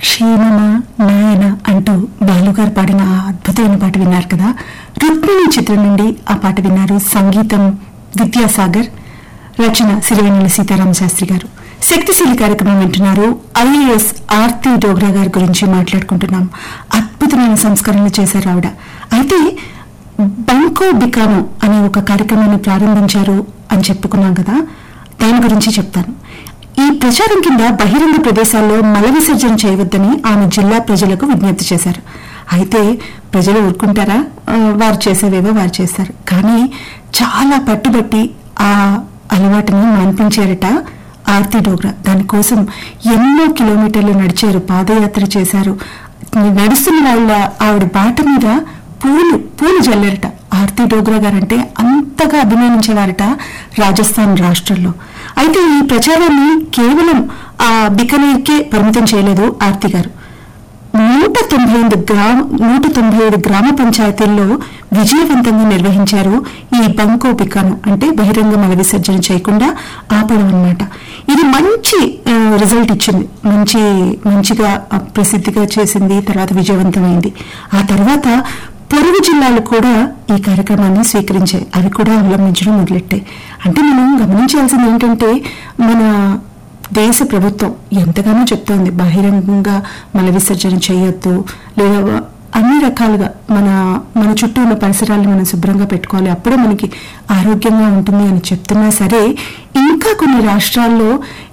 క్షేమమా నాయన అంటూ బాలుగారు పాడిన ఆ అద్భుతమైన పాట విన్నారు కదా రుక్మిణి చిత్రం నుండి ఆ పాట విన్నారు సంగీతం విద్యాసాగర్ రచన సిరివెన్నెల సీతారామ శాస్త్రి గారు శక్తిశీలి కార్యక్రమం వింటున్నారు ఐఏఎస్ ఆర్తి డోగ్రా గారి గురించి మాట్లాడుకుంటున్నాం అద్భుతమైన సంస్కరణలు చేశారు ఆవిడ అయితే బంకో బికానో అనే ఒక కార్యక్రమాన్ని ప్రారంభించారు అని చెప్పుకున్నాం కదా దాని గురించి చెప్తాను ఈ ప్రచారం కింద బహిరంగ ప్రదేశాల్లో మల విసర్జన చేయవద్దని ఆమె జిల్లా ప్రజలకు విజ్ఞప్తి చేశారు అయితే ప్రజలు ఊరుకుంటారా ఆ, వారు చేసేవేవో వారు చేస్తారు కానీ చాలా పట్టుబట్టి ఆ అలవాటుని మాన్పించారట ఆర్తి డోగ్రా దానికోసం ఎన్నో కిలోమీటర్లు నడిచారు పాదయాత్ర చేశారు నడుస్తున్న వాళ్ళ ఆవిడ బాట మీద పూలు పూలు జల్లారట ఆర్తి డోగ్రా గారంటే అంతగా అభిమానించేవారట రాజస్థాన్ రాష్ట్రంలో అయితే ఈ ప్రచారాన్ని కేవలం ఆ బికనీర్కే పరిమితం చేయలేదు ఆర్తి గారు నూట తొంభై ఐదు గ్రామ నూట తొంభై ఐదు గ్రామ పంచాయతీల్లో విజయవంతంగా నిర్వహించారు ఈ బంకో పికాను అంటే బహిరంగ మల విసర్జన చేయకుండా ఆపడం అన్నమాట ఇది మంచి ఆ, రిజల్ట్ ఇచ్చింది మంచి మంచిగా ఆ, ప్రసిద్ధిగా చేసింది తర్వాత విజయవంతమైంది ఆ తర్వాత పొరుగు జిల్లాలు కూడా ఈ కార్యక్రమాన్ని స్వీకరించాయి అవి కూడా అవలంబించడం మొదలెట్టాయి అంటే మనం గమనించాల్సింది ఏంటంటే మన దేశ ప్రభుత్వం ఎంతగానో చెప్తోంది బహిరంగంగా మల విసర్జన చేయొద్దు లేదా అన్ని రకాలుగా మన మన చుట్టూ ఉన్న పరిసరాలను మనం శుభ్రంగా పెట్టుకోవాలి అప్పుడే మనకి ఆరోగ్యంగా ఉంటుంది అని చెప్తున్నా సరే ఇంకా కొన్ని రాష్ట్రాల్లో